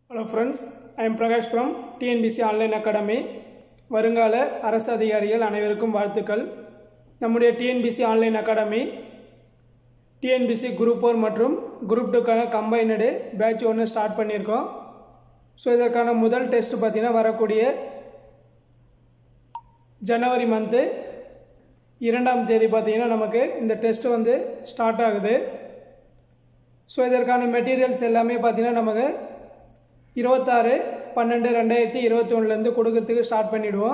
hello friends I am Prakash from TNPSC online academy வருங்கால அரசு அதிகாரிகள் அனைவருக்கும் வாழ்த்துக்கள் நம்முடைய TNPSC online academy TNPSC group four மற்றும் குரூப் டூக்கான கம்பைனடு பேட்ச் ஒன்று ஸ்டார்ட் பண்ணியிருக்கோம் ஸோ இதற்கான முதல் டெஸ்ட் பார்த்தீங்கன்னா வரக்கூடிய ஜனவரி மந்த்து இரண்டாம் தேதி பார்த்தீங்கன்னா நமக்கு இந்த டெஸ்ட் வந்து ஸ்டார்ட் ஆகுது ஸோ இதற்கான மெட்டீரியல்ஸ் எல்லாமே பார்த்தீங்கன்னா நமக்கு இருபத்தாறு பன்னெண்டு ரெண்டாயிரத்தி இருபத்தி ஒன்றுலேருந்து கொடுக்கறதுக்கு ஸ்டார்ட் பண்ணிவிடுவோம்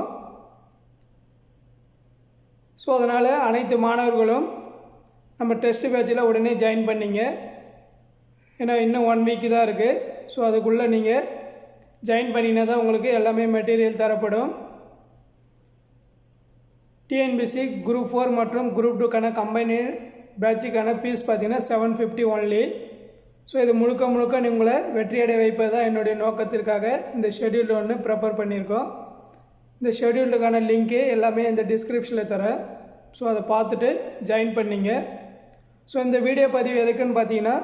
ஸோ அதனால் அனைத்து மாணவர்களும் நம்ம டெஸ்ட் பேட்சில் உடனே ஜாயின் பண்ணிங்க ஏன்னா இன்னும் ஒன் வீக் தான் இருக்குது ஸோ அதுக்குள்ளே நீங்கள் ஜாயின் பண்ணினா தான் உங்களுக்கு எல்லாமே மெட்டீரியல் தரப்படும் டிஎன்பிசி குரூப் ஃபோர் மற்றும் குரூப் டூக்கான கம்பைனி பேட்சுக்கான ஃபீஸ் பார்த்தீங்கன்னா செவன் ஃபிஃப்டி ஒன்லி ஸோ இது முழுக்க முழுக்க உங்களை வெற்றியடை வைப்பது தான் என்னுடைய நோக்கத்திற்காக இந்த ஷெடியூல் ஒன்று ப்ரிப்பேர் பண்ணியிருக்கோம் இந்த ஷெடியூலுக்கான லிங்க்கு எல்லாமே இந்த டிஸ்கிரிப்ஷனில் தரேன் ஸோ அதை பார்த்துட்டு ஜாயின் பண்ணிங்க ஸோ இந்த வீடியோ பதிவு எதுக்குன்னு பார்த்தீங்கன்னா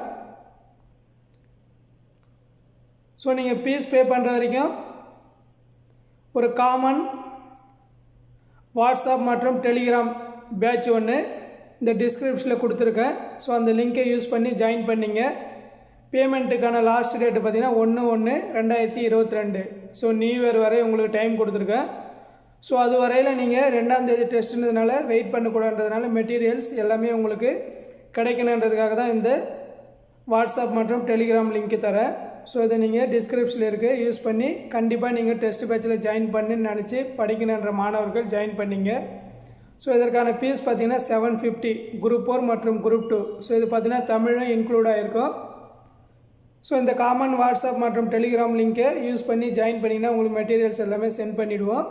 ஸோ நீங்கள் ஃபீஸ் பே பண்ணுற வரைக்கும் ஒரு காமன் வாட்ஸ்அப் மற்றும் டெலிகிராம் பேட்ச் ஒன்று இந்த டிஸ்கிரிப்ஷனில் கொடுத்துருக்கேன் ஸோ அந்த லிங்கை யூஸ் பண்ணி ஜாயின் பண்ணிங்க பேமெண்ட்டுக்கான லாஸ்ட் டேட்டு பார்த்தீங்கன்னா ஒன்று ஒன்று ரெண்டாயிரத்தி இருபத்தி ரெண்டு ஸோ நியூ இயர் வரை உங்களுக்கு டைம் கொடுத்துருக்கேன் ஸோ அது வரையில் நீங்கள் ரெண்டாம் தேதி டெஸ்ட்டுன்றதுனால வெயிட் பண்ணக்கூடாதுன்றதுனால மெட்டீரியல்ஸ் எல்லாமே உங்களுக்கு கிடைக்கணுன்றதுக்காக தான் இந்த வாட்ஸ்அப் மற்றும் டெலிகிராம் லிங்க்கு தரேன் ஸோ இதை நீங்கள் டிஸ்கிரிப்ஷனில் இருக்குது யூஸ் பண்ணி கண்டிப்பாக நீங்கள் டெஸ்ட் பேட்சில் ஜாயின் பண்ணி நினச்சி படிக்கணுன்ற மாணவர்கள் ஜாயின் பண்ணிங்க ஸோ இதற்கான ஃபீஸ் பார்த்தீங்கன்னா செவன் ஃபிஃப்டி குரூப் ஃபோர் மற்றும் குரூப் டூ ஸோ இது பார்த்தீங்கன்னா தமிழும் இன்க்ளூட் ஆகிருக்கும் ஸோ இந்த காமன் வாட்ஸ்அப் மற்றும் டெலிகிராம் லிங்கை யூஸ் பண்ணி ஜாயின் பண்ணிங்கன்னா உங்களுக்கு மெட்டீரியல்ஸ் எல்லாமே சென்ட் பண்ணிவிடுவோம்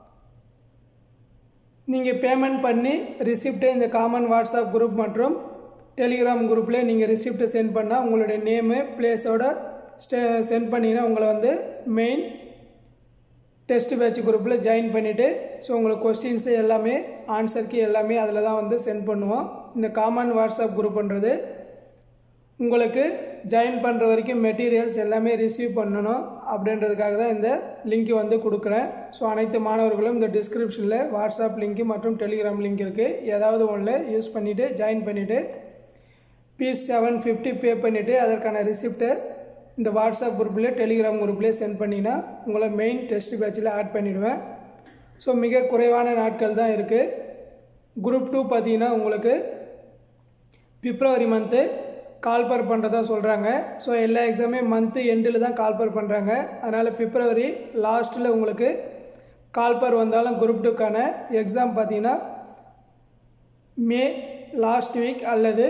நீங்கள் பேமெண்ட் பண்ணி ரிசிப்ட்டை இந்த காமன் வாட்ஸ்அப் குரூப் மற்றும் டெலிகிராம் குரூப்பில் நீங்கள் ரிசிப்ட்டை சென்ட் பண்ணால் உங்களுடைய நேமு பிளேஸோட ஸ்டே சென்ட் பண்ணிங்கன்னா உங்களை வந்து மெயின் டெஸ்ட் பேட்ச் குரூப்பில் ஜாயின் பண்ணிவிட்டு ஸோ உங்களுக்கு கொஸ்டின்ஸு எல்லாமே ஆன்சருக்கு எல்லாமே அதில் தான் வந்து சென்ட் பண்ணுவோம் இந்த காமன் வாட்ஸ்அப் குரூப்ன்றது உங்களுக்கு ஜாயின் பண்ணுற வரைக்கும் மெட்டீரியல்ஸ் எல்லாமே ரிசீவ் பண்ணணும் அப்படின்றதுக்காக தான் இந்த லிங்க் வந்து கொடுக்குறேன் ஸோ அனைத்து மாணவர்களும் இந்த டிஸ்கிரிப்ஷனில் வாட்ஸ்அப் லிங்க் மற்றும் டெலிகிராம் லிங்க் இருக்குது ஏதாவது ஒன்றில் யூஸ் பண்ணிவிட்டு ஜாயின் பண்ணிவிட்டு ஃபீஸ் செவன் ஃபிஃப்டி பே பண்ணிவிட்டு அதற்கான ரிசிப்டை இந்த வாட்ஸ்அப் குரூப்லேயே டெலிகிராம் குரூப்லேயே சென்ட் பண்ணிங்கன்னா உங்களை மெயின் டெஸ்ட் பேட்சில் ஆட் பண்ணிவிடுவேன் ஸோ மிக குறைவான நாட்கள் தான் இருக்குது குரூப் டூ பார்த்தீங்கன்னா உங்களுக்கு பிப்ரவரி மந்த்து கால்பர் பண்ணுறதா சொல்கிறாங்க ஸோ எல்லா எக்ஸாமே மந்த்து எண்டில் தான் கால்பர் பண்ணுறாங்க அதனால் பிப்ரவரி லாஸ்ட்டில் உங்களுக்கு கால்பர் வந்தாலும் குரூப் டூக்கான எக்ஸாம் பார்த்தீங்கன்னா மே லாஸ்ட் வீக் அல்லது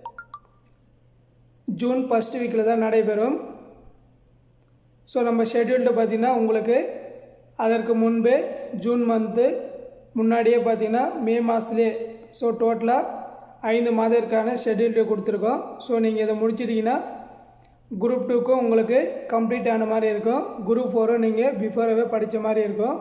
ஜூன் ஃபஸ்ட் வீக்கில் தான் நடைபெறும் ஸோ நம்ம ஷெட்யூல்டு பார்த்திங்கன்னா உங்களுக்கு அதற்கு முன்பே ஜூன் மந்த்து முன்னாடியே பார்த்திங்கன்னா மே மாதத்துலேயே ஸோ டோட்டலாக ஐந்து மாதத்திற்கான ஷெட்யூல்டு கொடுத்துருக்கோம் ஸோ நீங்கள் இதை முடிச்சிட்டிங்கன்னா குரூப் டூக்கும் உங்களுக்கு கம்ப்ளீட் ஆன மாதிரி இருக்கும் குரூப் ஃபோரும் நீங்கள் பிஃபோராகவே படித்த மாதிரி இருக்கும்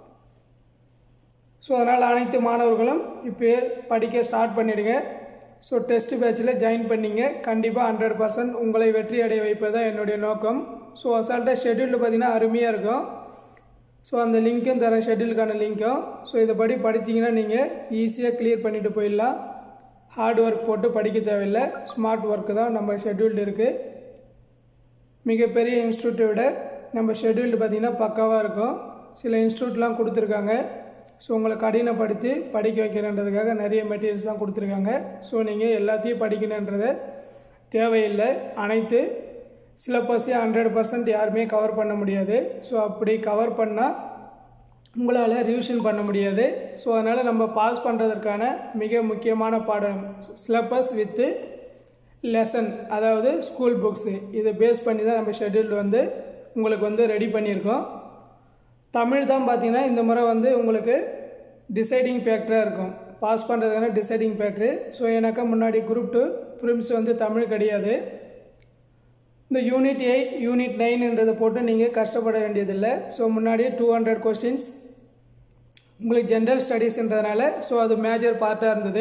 ஸோ அதனால் அனைத்து மாணவர்களும் இப்போ படிக்க ஸ்டார்ட் பண்ணிவிடுங்க ஸோ டெஸ்ட் பேட்சில் ஜாயின் பண்ணிங்க கண்டிப்பாக ஹண்ட்ரட் பர்சன்ட் உங்களை வெற்றி அடைய வைப்பது தான் என்னுடைய நோக்கம் ஸோ அசால்ட்டாக ஷெட்யூல்டு பார்த்திங்கன்னா அருமையாக இருக்கும் ஸோ அந்த லிங்க்கும் தரேன் ஷெட்யூலுக்கான லிங்க்கும் ஸோ இதை படி படிச்சிங்கன்னா நீங்கள் ஈஸியாக கிளியர் பண்ணிவிட்டு போயிடலாம் ஹார்ட் ஒர்க் போட்டு படிக்க தேவையில்லை ஸ்மார்ட் ஒர்க்கு தான் நம்ம ஷெட்யூல்டு இருக்குது மிகப்பெரிய இன்ஸ்டியூட்டை விட நம்ம ஷெட்யூல்டு பார்த்திங்கன்னா பக்காவாக இருக்கும் சில இன்ஸ்டியூட்லாம் கொடுத்துருக்காங்க ஸோ உங்களை கடினப்படுத்தி படிக்க வைக்கணுன்றதுக்காக நிறைய மெட்டீரியல்ஸ்லாம் கொடுத்துருக்காங்க ஸோ நீங்கள் எல்லாத்தையும் படிக்கணுன்றத தேவையில்லை அனைத்து சிலபஸே ஹண்ட்ரட் பர்சன்ட் யாருமே கவர் பண்ண முடியாது ஸோ அப்படி கவர் பண்ணால் உங்களால் ரிவிஷன் பண்ண முடியாது ஸோ அதனால் நம்ம பாஸ் பண்ணுறதற்கான மிக முக்கியமான பாடம் சிலபஸ் வித்து லெசன் அதாவது ஸ்கூல் புக்ஸு இதை பேஸ் பண்ணி தான் நம்ம ஷெட்யூல் வந்து உங்களுக்கு வந்து ரெடி பண்ணியிருக்கோம் தமிழ் தான் பார்த்தீங்கன்னா இந்த முறை வந்து உங்களுக்கு டிசைடிங் ஃபேக்டராக இருக்கும் பாஸ் பண்ணுறதுக்கான டிசைடிங் ஃபேக்ட்ரு ஸோ எனக்கா முன்னாடி குரூப் டூ ப்ரிம்ஸ் வந்து தமிழ் கிடையாது இந்த யூனிட் எயிட் யூனிட் நைன்ன்றதை போட்டு நீங்கள் கஷ்டப்பட வேண்டியதில்லை ஸோ முன்னாடியே டூ ஹண்ட்ரட் கொஸ்டின்ஸ் உங்களுக்கு ஜென்ரல் ஸ்டடீஸ்ன்றதுனால ஸோ அது மேஜர் பார்ட்டாக இருந்தது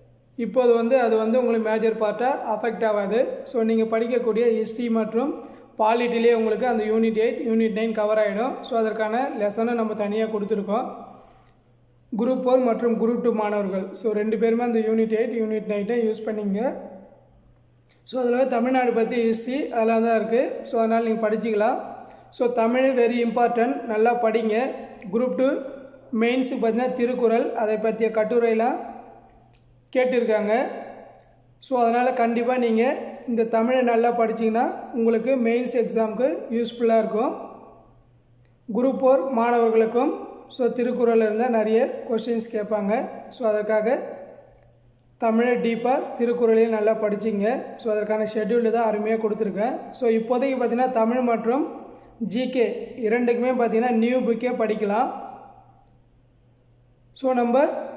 இப்போது வந்து அது வந்து உங்களுக்கு மேஜர் பார்ட்டாக அஃபெக்ட் ஆகாது ஸோ நீங்கள் படிக்கக்கூடிய ஹிஸ்ட்ரி மற்றும் பாலிட்டிலே உங்களுக்கு அந்த unit eight unit nine cover ஆகிடும் ஸோ அதற்கான லெசனும் நம்ம தனியாக கொடுத்துருக்கோம் குரூப் ஃபோர் மற்றும் குரூப் டூ மாணவர்கள் ஸோ ரெண்டு பேருமே அந்த யூனிட் எயிட் யூனிட் நைட்டை யூஸ் பண்ணிங்க ஸோ அதில் தமிழ்நாடு பற்றி ஹிஸ்ட்ரி அதெல்லாம் தான் இருக்குது ஸோ அதனால் நீங்கள் படிச்சிக்கலாம் ஸோ தமிழ் வெரி இம்பார்ட்டன்ட் நல்லா படிங்க குரூப் டூ மெயின்ஸுக்கு பார்த்தீங்கன்னா திருக்குறள் அதை பற்றிய கட்டுரைலாம் கேட்டிருக்காங்க ஸோ அதனால் கண்டிப்பாக நீங்கள் இந்த தமிழை நல்லா படிச்சிங்கன்னா உங்களுக்கு மெயின்ஸ் எக்ஸாமுக்கு யூஸ்ஃபுல்லாக இருக்கும் குரூப் ஃபோர் மாணவர்களுக்கும் ஸோ திருக்குறளில் இருந்தால் நிறைய கொஸ்டின்ஸ் கேட்பாங்க ஸோ அதற்காக தமிழை டீப்பாக திருக்குறளையும் நல்லா படிச்சிங்க ஸோ அதற்கான ஷெட்யூல் தான் அருமையாக கொடுத்துருக்கேன் ஸோ இப்போதைக்கு பார்த்தீங்கன்னா தமிழ் மற்றும் ஜிகே இரண்டுக்குமே பார்த்தீங்கன்னா நியூ புக்கே படிக்கலாம் ஸோ நம்ம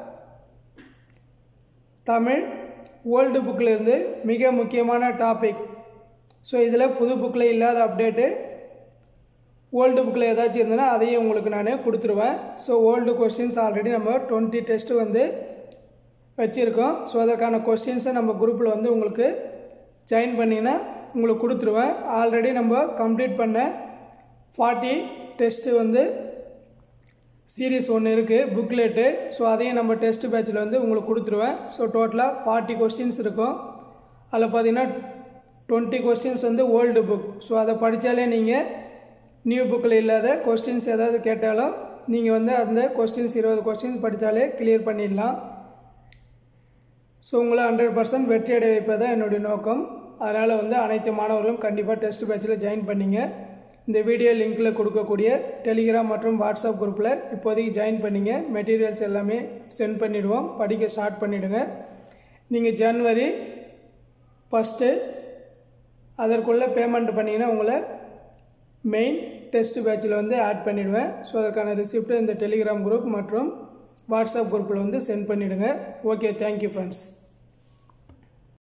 தமிழ் ஓல்டு புக்கில் இருந்து மிக முக்கியமான டாபிக் ஸோ இதில் புது புக்கில் இல்லாத அப்டேட்டு ஓல்டு புக்கில் ஏதாச்சும் இருந்ததுன்னா அதையும் உங்களுக்கு நான் கொடுத்துருவேன் ஸோ ஓல்டு கொஸ்டின்ஸ் ஆல்ரெடி நம்ம டுவெண்ட்டி டெஸ்ட்டு வந்து வச்சுருக்கோம் ஸோ அதற்கான கொஸ்டின்ஸை நம்ம குரூப்பில் வந்து உங்களுக்கு ஜாயின் பண்ணிங்கன்னா உங்களுக்கு கொடுத்துருவேன் ஆல்ரெடி நம்ம கம்ப்ளீட் பண்ண ஃபார்ட்டி டெஸ்ட்டு வந்து சீரீஸ் ஒன்று இருக்குது புக்லெட்டு ஸோ அதையும் நம்ம டெஸ்ட் பேட்சில் வந்து உங்களுக்கு கொடுத்துருவேன் ஸோ டோட்டலாக ஃபார்ட்டி கொஸ்டின்ஸ் இருக்கும் அதில் பார்த்தீங்கன்னா டுவெண்ட்டி கொஸ்டின்ஸ் வந்து ஓல்டு புக் ஸோ அதை படித்தாலே நீங்கள் நியூ புக்கில் இல்லாத கொஸ்டின்ஸ் ஏதாவது கேட்டாலும் நீங்கள் வந்து அந்த கொஸ்டின்ஸ் இருபது கொஸ்டின்ஸ் படித்தாலே கிளியர் பண்ணிடலாம் ஸோ உங்களை ஹண்ட்ரட் பர்சன்ட் வெற்றி அடைய வைப்பதான் என்னுடைய நோக்கம் அதனால் வந்து அனைத்து மாணவர்களும் கண்டிப்பாக டெஸ்ட் பேட்சில் ஜாயின் பண்ணிங்க இந்த வீடியோ லிங்க்கில் கொடுக்கக்கூடிய டெலிகிராம் மற்றும் வாட்ஸ்அப் குரூப்பில் இப்போதைக்கு ஜாயின் பண்ணிங்க மெட்டீரியல்ஸ் எல்லாமே சென்ட் பண்ணிவிடுவோம் படிக்க ஸ்டார்ட் பண்ணிவிடுங்க நீங்கள் ஜனவரி ஃபஸ்ட்டு அதற்குள்ளே பேமெண்ட் பண்ணிங்கன்னா உங்களை மெயின் டெஸ்ட் பேட்சில் வந்து ஆட் பண்ணிவிடுவேன் ஸோ அதற்கான ரிசிப்ட்டு இந்த டெலிகிராம் குரூப் மற்றும் வாட்ஸ்அப் குரூப்பில் வந்து சென்ட் பண்ணிவிடுங்க ஓகே தேங்க்யூ ஃப்ரெண்ட்ஸ்